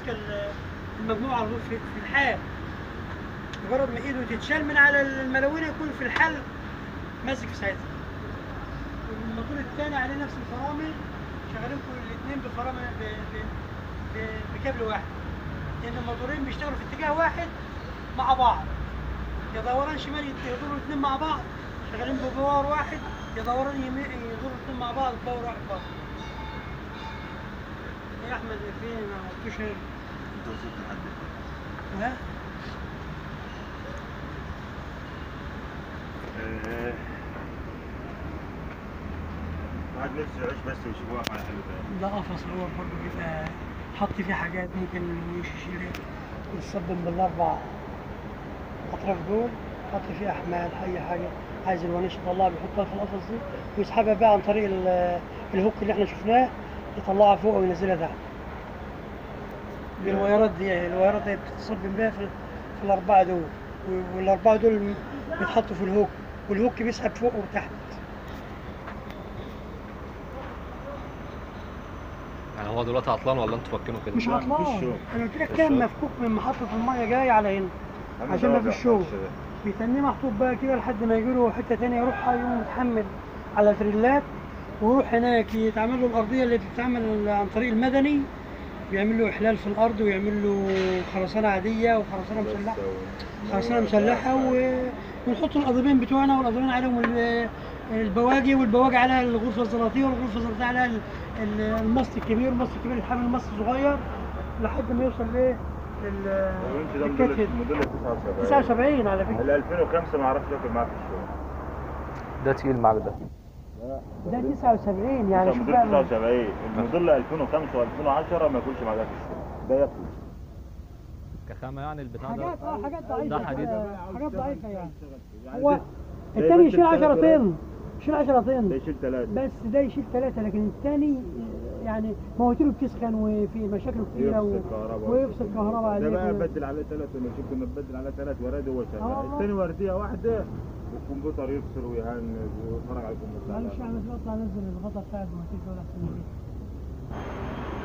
ماسكه ال- المجموعه على طول في في الحال مجرد ما ايده تتشال من على الملونه يكون في الحل ماسك في ساعتها الموتور الثاني عليه نفس الفرامل شغالين كل الاثنين بفرامل ب- ب- ب- بكابل واحد لان الموتورين بيشتغلوا في اتجاه واحد مع بعض يا دوران شمال يت- يدوروا الاثنين مع بعض شغالين بباور واحد يا دوران يمين يدوروا الاثنين مع بعض بباور واحد برضه يا احمد فين ما قلتوش هنا انت وصلت لحد فين؟ ها آه، واحد نفسه يعيش بس ويشوفوها على حلو كده ده قفص هو برضه بيبقى حط فيه حاجات ممكن يشيل يتصبن بالاربع اطراف دول حط فيه احمال اي حاجه عايز الونيش يطلعها بيحطها في القفص دي ويسحبها بقى عن طريق ال- الهوك اللي احنا شفناه يطلعها فوق وينزلها تحت بالوايرات دي الوايرات دي بتتصبن بيها في, في الاربعه دول و- والاربعه دول بيتحطوا في الهوك والهوك بيسحب فوق وتحت يعني هو دلوقتي عطلان ولا انتوا فاكينه كده؟ مش لا، عطلان مفيش شغل. انا قلت لك مفيش كان شغل. مفكوك من محطه الميه جاي على هنا أهم عشان ده ما فيش ده شغل. مش ده. بيتنيه محطوط بقى كده لحد ما يجي له حته تانية يروح يقوم متحمل على تريلات ويروح هناك يتعمل له الارضيه اللي بتتعمل عن طريق المدني بيعمل له احلال في الارض ويعمل له خرسانه عاديه وخرسانه بس مسلحه و- خرسانه مسلحه و... ونحط القضيبين بتوعنا والقضيبين عليهم ال- البواجي والبواجي عليها الغرفه الزلاطيه والغرفه الزلاطيه عليها ال- ال- المص الكبير والمص الكبير يتحمل المص الصغير لحد ما يوصل ليه لل الونش ده الكتف. موديل موديل 79 79 على فكره ال 2005 ما اعرفش راكب معاه في الشغل ده تقيل معاك ده ده 79 يعني شوف موديل بقى 79 الموديل 2005 و2010 ما يكونش معاه في الشغل ده يطلع كخامه يعني البتاع حاجات اه حاجات ضعيفه ده حديد كده، حاجات ضعيفه يعني يعني هو ده- ده الثاني بس يشيل 10 الثلاثة طن يشيل 10 ده طن يشيل ثلاثة بس ده يشيل ثلاثة لكن الثاني يعني مواتيره بتسخن وفي مشاكل كتيرة و... يفصل كهرباء ويفصل كهرباء ده عليه بقى و- بدل عليه ثلاث انا شوف كنا بنبدل عليه ثلاث وراد هو آه شغال والله. الثاني ورديه واحده والكمبيوتر يفصل ويهنج ويتفرج على الكمبيوتر معلش انا مش بطلع انزل الغطا بتاع المواتير دول احسن من كده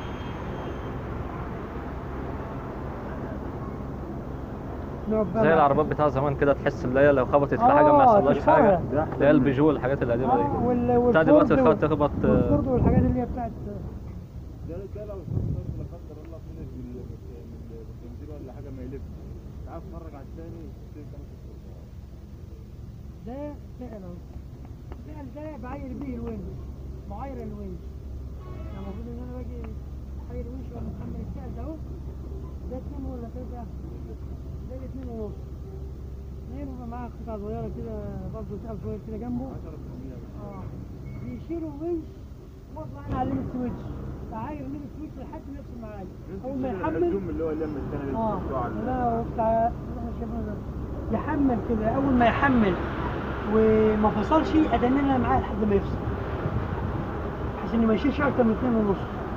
نقعد بقى زي مع- العربيات بتاع زمان كده تحس ان هي لو خبطت في آه، حاجه ما يحصلهاش تكسرها. حاجه ده اللي هي البيجو الحاجات القديمه اه دي وال... بتاع دلوقتي والفورد الخط تخبط آه، والفورد والحاجات اللي هي بتاعت ده ده لو لا قدر الله خلص من البنزين ولا حاجه ما يلف تعال اتفرج على الثاني ده فعل اهو فعل ده بعاير بيه الونش بعاير الونش يعني المفروض ان انا باجي احير الونش ولا محمل الفعل ده اهو ده اتنين ولا تلاته ده اتنين ونص اتنين ويبقى معاه قطعة صغيرة كده برضه سقف صغير كده جنبه اه بيشيلوا الونش واطلع انا على الليمت سويتش بعاير الليمت سويتش لحد ما يفصل معايا اول ما يحمل الزوم اللي هو اللي الثاني اللي اه بتاع لا هو بتاع اللي احنا شايفينه ده يحمل كده اول ما يحمل وما فصلش ادننا معاه لحد ما يفصل بحيث انه ما يشيلش اكتر من اتنين ونص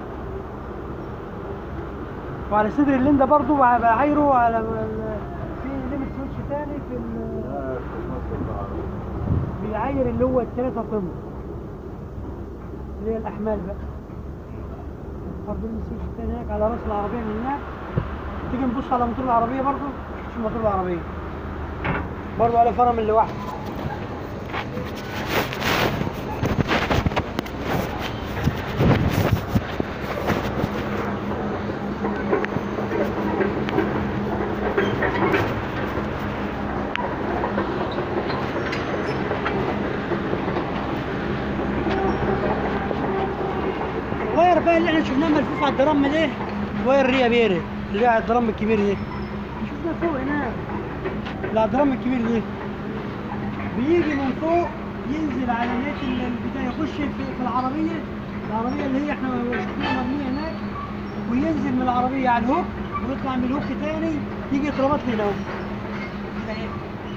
وعلى صدر اللين ده برضه بعايره على ال- في ليمت سويتش تاني في ال- لا في مصر العربية. بيعاير اللي هو التلاتة طن اللي هي الأحمال بقى برضه المسويش التاني هناك على راس العربية من هناك تيجي نبص على موتور العربية برضه مش موتور العربية برضه على فرامل لوحده الواير بقى اللي احنا شفناه ملفوف على الدرام ده واير ريا بيري اللي هو على الدرام الكبير ده شفنا فوق هناك اللي على الدرام الكبير ده بيجي من فوق ينزل على نهايه ال- البتاع يخش في, في العربيه العربيه اللي هي احنا شفناها مرميه هناك وينزل من العربيه على الهوك ويطلع من الهوك تاني يجي يتربط لي هنا اهو. كده اهي.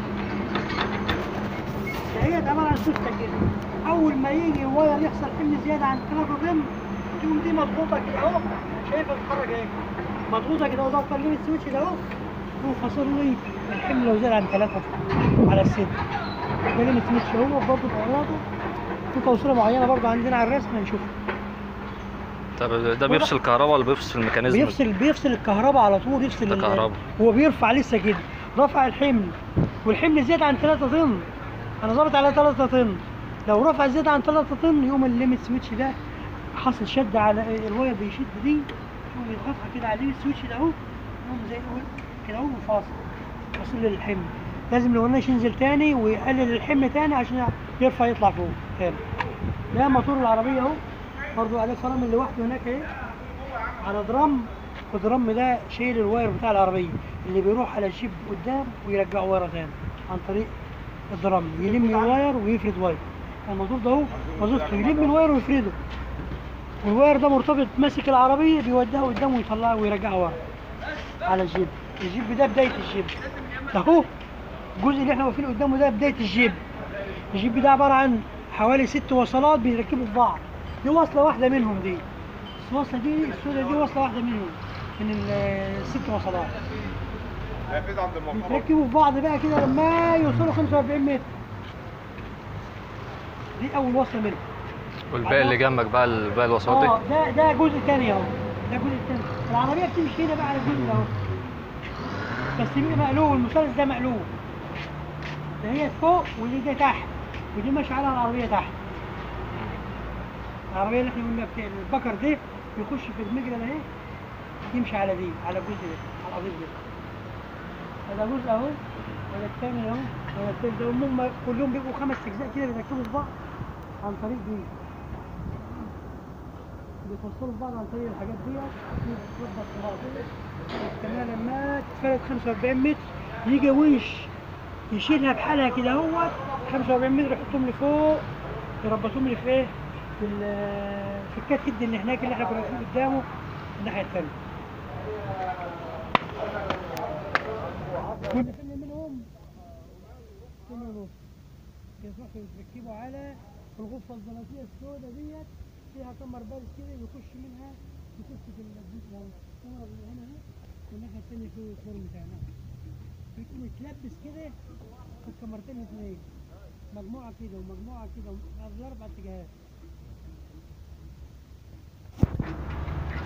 هي عباره عن سته كده اول ما يجي الواير يحصل حمل زياده عن 3 طن تقوم دي مضغوطه كده اهو شايفها بتتحرك اهي مضغوطه كده اهو ضغط الليمت سويتش ده اهو يقوم فاصل لي الحمل لو زاد عن 3 طن على الصدر ده ليمت سويتش هو برضه بأوراده في توصيله معينه برضه عندنا على الرسم هنشوفها طب ده بيفصل كهرباء ولا بيفصل الميكانيزم بيفصل بيفصل الكهرباء على طول يفصل ده ال- كهرباء. هو بيرفع لسه كده رفع الحمل والحمل زاد عن 3 طن انا ظابط على 3 طن لو رفع زاد عن 3 طن يقوم الليمت سويتش ده حصل شد على الواير بيشد دي يقوم يضغطها كده عليه السويتش ده اهو يقوم زي يقول كده اهو فاصل فاصل للحمل لازم الوناش ينزل تاني ويقلل الحمل تاني عشان يرفع يطلع فوق تاني ده موتور العربية اهو برضو عليه فرامل لوحده هناك اهي على درام والدرام ده شايل الواير بتاع العربية اللي بيروح على الجيب قدام ويرجعه ورا تاني عن طريق الدرام يلم الواير ويفرد واير الموتور ده اهو وظيفته يلم الواير ويفرده والواير ده مرتبط ماسك العربية بيوديها قدام ويطلعها ويرجعها ورا على الجيب الجيب ده بداية الجيب ده اهو الجزء اللي احنا واقفين قدامه ده بداية الجيب الجيب ده عبارة عن حوالي ست وصلات بيركبوا في بعض دي وصلة واحدة منهم دي الوصلة دي السوداء دي وصلة واحدة منهم من ال- الست وصلات نافذ عند الموقع بيتركبوا في بعض بقى كده لما يوصلوا 45 متر دي أول وصلة منهم والباقي اللي جنبك بقى الباقي اه الوساطي ده ده جزء تاني اهو ده جزء تاني العربية بتمشي هنا بقى على الجزء ده اهو بس دي مقلوب المثلث ده مقلوب ده هي فوق ودي ده تحت ودي ماشية عليها العربية تحت العربية اللي احنا قلنا بتاع البكر ده يخش في المجرى ده اهي يمشي على دي على الجزء ده على القضيب ده هذا جزء اهو ولا الثاني اهو ولا الثالث ده هم كلهم بيبقوا خمس اجزاء كده بيركبوا في بعض عن طريق دي بيتوصلوا في بعض عن طريق الحاجات دي بتربط في بعض كمان لما تتفرد 45 متر يجي ويش يشيلها بحالها كده اهوت 45 متر يحطهم لفوق يربطوهم لي في ايه؟ في ال- في الكات كد اللي هناك اللي احنا كنا واقفين قدامه الناحيه الثانيه. كنا فين منهم؟ كنا ونص. يروحوا يتركبوا على الغرفه الزلطيه السوداء ديت فيها كمر بارز كده يخش منها يخش في البيت ده الكاميرا اللي هنا اهي والناحيه الثانيه في الفرن بتاعنا. بيكون متلبس كده في الكاميرتين الاثنين مجموعه كده ومجموعه كده في الاربع اتجاهات